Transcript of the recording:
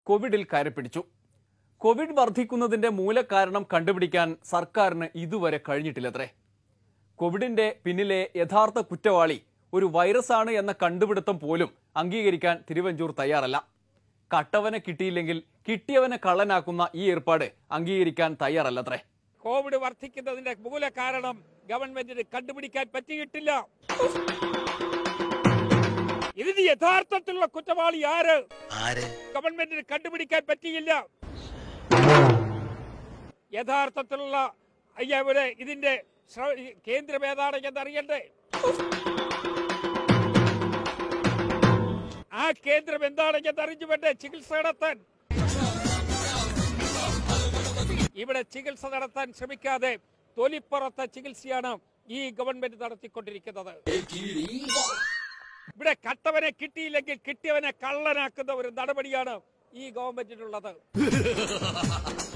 കോവിഡിൽ കയറിപ്പിടിച്ചു Covid വർദ്ധിക്കുന്നതിന്റെ മൂലകാരണം കണ്ടുപിടിക്കാൻ സർക്കാരിന് ഇതുവരെ കഴിഞ്ഞിട്ടില്ലത്രേ കോവിഡിന്റെ പിന്നിലെ യഥാർത്ഥ കുറ്റവാളി ഒരു വൈറസാണ് എന്ന കണ്ടുപിടുത്തം പോലും അംഗീകരിക്കാൻ തിരുവഞ്ചൂർ തയ്യാറല്ല കട്ടവനെ കിട്ടിയില്ലെങ്കിൽ കിട്ടിയവനെ കള്ളനാക്കുന്ന ഈ ഏർപ്പാട് അംഗീകരിക്കാൻ തയ്യാറല്ലത്രേ കോവിഡ് വർദ്ധിക്കുന്നതിന്റെ മൂല കാരണം ഗവൺമെന്റിന് കണ്ടുപിടിക്കാൻ പറ്റിയിട്ടില്ല ഇതിന് യഥാർത്ഥത്തിലുള്ള കുറ്റവാളി ആര് ആര് ഗവൺമെന്റിന് കണ്ടുപിടിക്കാൻ പറ്റിയില്ല യഥാർത്ഥത്തിലുള്ള അയ്യവിടെ ഇതിന്റെ ശ്ര- കേന്ദ്രം ഏതാണ് എന്നറിയണ്ടേ ആ കേന്ദ്രം എന്താണെന്ന് അറിഞ്ഞു വേണ്ടേ ചികിത്സ നടത്താൻ ഇവിടെ ചികിത്സ നടത്താൻ ശ്രമിക്കാതെ തൊലിപ്പുറത്തെ ചികിത്സയാണ് ഈ ഗവൺമെന്റ് നടത്തിക്കൊണ്ടിരിക്കുന്നത് ഇവിടെ കട്ടവനെ കിട്ടിയില്ലെങ്കിൽ കിട്ടിയവനെ കള്ളനാക്കുന്ന ഒരു നടപടിയാണ് ഈ ഗവൺമെന്റിനുള്ളത്